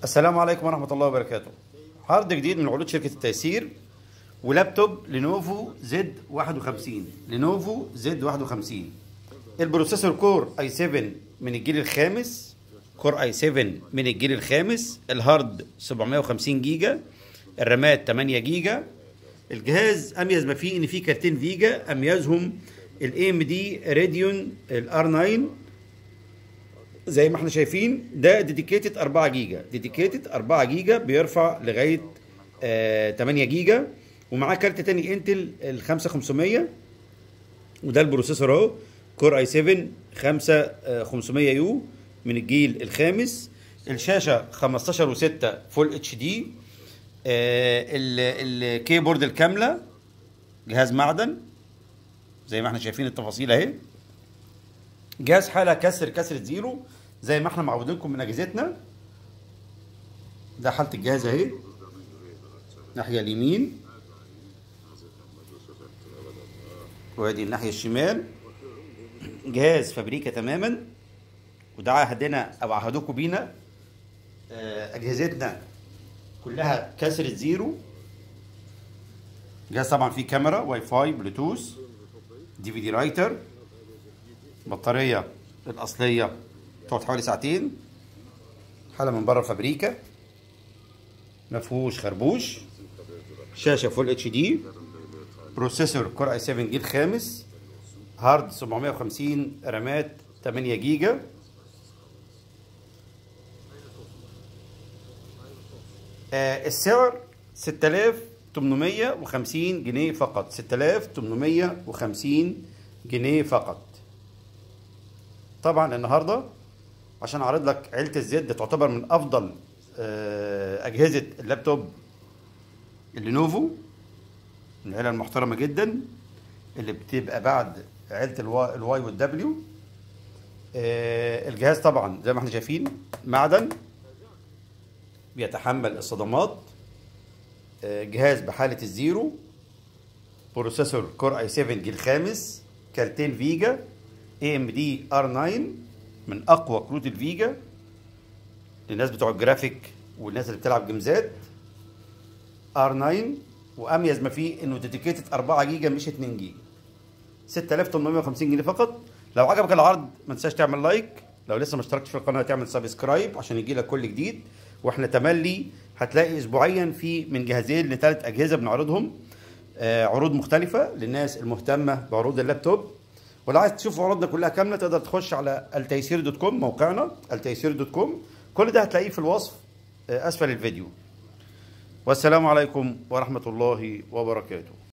السلام عليكم ورحمة الله وبركاته عرض جديد من عروض شركة التيسير ولابتوب لينوفو زد 51 لينوفو زد 51 البروسيسور كور اي 7 من الجيل الخامس كور اي 7 من الجيل الخامس الهارد 750 جيجا الرامات 8 جيجا الجهاز اميز ما فيه ان فيه كارتين فيجا اميزهم الاي ام دي راديون الار 9 زي ما احنا شايفين ده ديديكيتد 4 جيجا ديديكيتد 4 جيجا بيرفع لغايه آه 8 جيجا ومعاه كارت تاني انتل ال 5500 وده البروسيسور اهو كور اي 7 5500 يو من الجيل الخامس الشاشه 15 و6 فول اتش دي الكيبورد الكامله جهاز معدن زي ما احنا شايفين التفاصيل اهي جهاز حاله كسر كسره زيرو زي ما احنا معودينكم من اجهزتنا ده حاله الجهاز اهي الناحيه اليمين وادي الناحيه الشمال جهاز فابريكا تماما وده عهدنا او عهدوكم بينا اجهزتنا كلها كسرة زيرو جهاز طبعا فيه كاميرا واي فاي بلوتوث دي في دي رايتر بطارية الأصلية تقعد حوالي ساعتين حالة من بره فابريكا مفهوش خربوش شاشة فول اتش دي بروسيسور كور اي 7 جيل خامس هارد 750 رامات 8 جيجا آه السعر 6850 جنيه فقط 6850 جنيه فقط طبعا النهارده عشان اعرض لك عيله الزد تعتبر من افضل آه اجهزه اللابتوب اللينوفو من العيله المحترمه جدا اللي بتبقى بعد عيله الواي, الواي والدبليو آه الجهاز طبعا زي ما احنا شايفين معدن بيتحمل الصدمات جهاز بحالة الزيرو بروسيسور كور اي 7 جيل خامس كارتين فيجا اي ام دي ار 9 من اقوى كروت الفيجا للناس بتوع الجرافيك والناس اللي بتلعب جيمزات ار 9 واميز ما فيه انه ديديكيتد 4 جيجا مش 2 جيجا 6850 جنيه فقط لو عجبك العرض ما تنساش تعمل لايك لو لسه ما اشتركتش في القناه تعمل سبسكرايب عشان يجي لك كل جديد واحنا تملي هتلاقي اسبوعيا في من جهازين لثلاث اجهزه بنعرضهم آه عروض مختلفه للناس المهتمه بعروض اللابتوب ولو عايز تشوف عروضنا كلها كامله تقدر تخش على التيسير دوت كوم موقعنا التيسير دوت كوم كل ده هتلاقيه في الوصف آه اسفل الفيديو والسلام عليكم ورحمه الله وبركاته